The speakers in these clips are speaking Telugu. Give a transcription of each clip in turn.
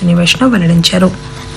అశ్విని వైష్ణవ్ వెల్లడించారు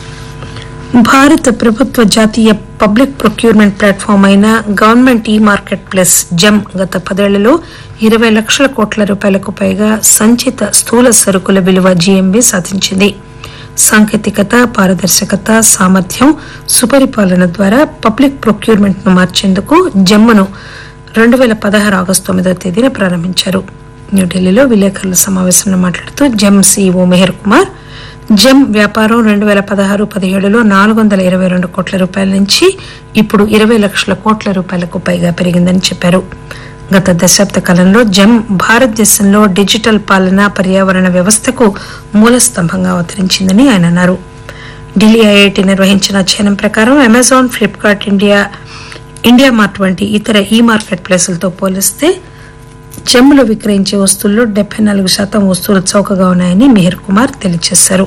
భారత ప్రభుత్వ జాతీయ పబ్లిక్ ప్రొక్యూర్మెంట్ ప్లాట్ఫామ్ అయిన government e marketplace GeM గత పదేళ్లలో ఇరవై లక్షల కోట్ల రూపాయలకు పైగా సంచిత స్థూల సరుకుల విలువ జీఎంబీ సాధించింది సాంకేతికత పారదర్శకత సామర్థ్యం సుపరిపాలన ద్వారా పబ్లిక్ ప్రొక్యూర్మెంట్ ను మార్చేందుకు జమ్మును రెండు వేల పదహారు ఆగస్టు తొమ్మిదవ తేదీన ప్రారంభించారు న్యూఢిల్లీలో విలేకరుల సమావేశంలో మాట్లాడుతూ జమ్ సీఈఓ మెహర్ కుమార్ జమ్ వ్యాపారం రెండు వేల పదహారు పదిహేడులో నాలుగు వందల ఇరవై రెండు కోట్ల రూపాయల నుంచి ఇప్పుడు ఇరవై లక్షల కోట్ల రూపాయలకు పైగా పెరిగిందని చెప్పారు గత దశాబ్ద కాలంలో జమ్ భారతదేశంలో డిజిటల్ పాలన పర్యావరణ వ్యవస్థకు మూల స్తంభంగా అవతరించిందని ఆయన అన్నారు ఢిల్లీ ఐఐటి నిర్వహించిన అధ్యయనం ప్రకారం Amazon Flipkart India India mart వంటి ఇతర ఈ మార్కెట్ ప్లేసులతో పోలిస్తే జమ్ములో విక్రయించే వస్తువుల్లో డెబ్బై నాలుగు శాతం వస్తువులు చౌకగా ఉన్నాయని మిహిర్ కుమార్ తెలియజేశారు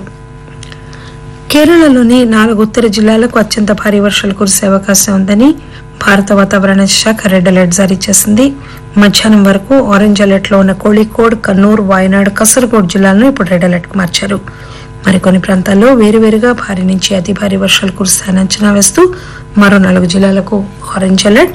కేరళలోని నాలుగు ఉత్తర జిల్లాలకు అత్యంత భారీ వర్షాలు కురిసే అవకాశం ఉందని భారత వాతావరణ శాఖ రెడ్ అలర్ట్ జారీ చేసింది మధ్యాహ్నం వరకు ఆరెంజ్ అలర్ట్ లో ఉన్న కోళికోడ్ కన్నూర్ వాయనాడ్ కసరగోడ్ జిల్లాలను ఇప్పుడు రెడ్ అలర్ట్ కు మార్చారు మరికొన్ని ప్రాంతాల్లో వేరువేరుగా భారీ నుంచి అతి భారీ వర్షాలు కురుస్తాయని అంచనా వేస్తూ మరో నాలుగు జిల్లాలకు ఆరెంజ్ అలర్ట్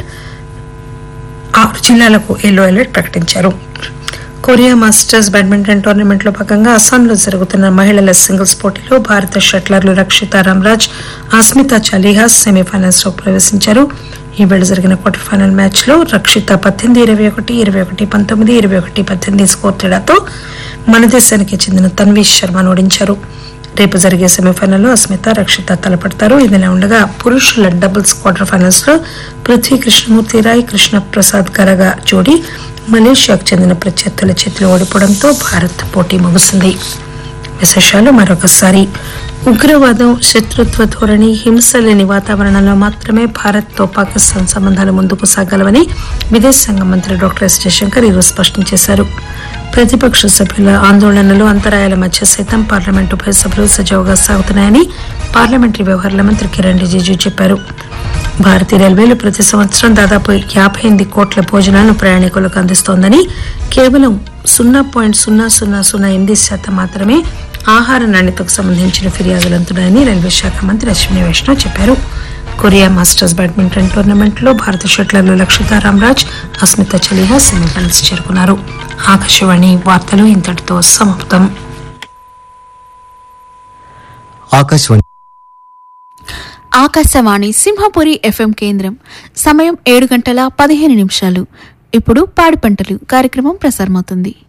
ఆరు జిల్లాలకు ఎల్లో అలర్ట్ ప్రకటించారు కొరియా మాస్టర్స్ బ్యాడ్మింటన్ టోర్నమెంట్ లో భాగంగా అస్సాంలో జరుగుతున్న మహిళల సింగిల్స్ పోటీలో భారత షట్లర్లు రక్షిత రామ్రాజ్ అస్మిత చాలీహా సెమీఫైనల్స్ లో ప్రవేశించారు ఈ వేళ జరిగిన క్వార్టర్ ఫైనల్ మ్యాచ్ లో రక్షిత పద్దెనిమిది ఇరవై ఒకటి ఇరవై ఒకటి పంతొమ్మిది ఇరవై ఒకటి పద్దెనిమిది స్కోర్ తేడాతో మన దేశానికి చెందిన తన్వీష్ శర్మను ఓడించారు రేపు జరిగే సెమీఫైనల్లో అస్మిత రక్షిత తలపడతారు ఇదిలా ఉండగా పురుషుల డబుల్స్ క్వార్టర్ ఫైనల్స్ లో పృథ్వీ కృష్ణమూర్తి రాయ్ కృష్ణ ప్రసాద్ గరగా జోడీ మలేషియాకు చెందిన ప్రత్యర్థుల చేతిలో ఓడిపోవడంతో భారత్ పోటీ ముగిసింది విశేషాలు మరొకసారి ఉగ్రవాదం శత్రుత్వ ధోరణి హింస లేని వాతావరణంలో మాత్రమే భారత్ తో పాకిస్తాన్ సంబంధాలు ముందుకు సాగలవని విదేశాంగ మంత్రి డాక్టర్ ఎస్ జయశంకర్ ఈరోజు స్పష్టం చేశారు ప్రతిపక్ష సభ్యుల ఆందోళనలు అంతరాయాల మధ్య సైతం పార్లమెంట్ ఉభయ సభలు సజావుగా సాగుతున్నాయని పార్లమెంటరీ వ్యవహారాల మంత్రి కిరణ్ రిజిజు చెప్పారు భారతీయ రైల్వేలు ప్రతి సంవత్సరం దాదాపు యాభై ఎనిమిది కోట్ల భోజనాలను ప్రయాణికులకు అందిస్తోందని కేవలం సున్నా పాయింట్ సున్నా సున్నా సున్నా ఎనిమిది శాతం మాత్రమే ఆహార నాణ్యతకు సంబంధించిన ఫిర్యాదులు అందుతున్నాయని రైల్వే శాఖ మంత్రి అశ్విని వైష్ణవ్ చెప్పారు కొరియా మాస్టర్స్ బ్యాడ్మింటన్ టోర్నమెంట్ లో భారత షట్లర్లు లక్షిత రామ్రాజ్ అస్మిత చలిహా సెమీఫైనల్స్ చేరుకున్నారు ఆకాశవాణి వార్తలు ఇంతటితో సమాప్తం ఆకాశవాణి ఆకాశవాణి సింహపురి ఎఫ్ఎం కేంద్రం సమయం ఏడు గంటల పదిహేను నిమిషాలు ఇప్పుడు పాడి పంటలు కార్యక్రమం ప్రసారమవుతుంది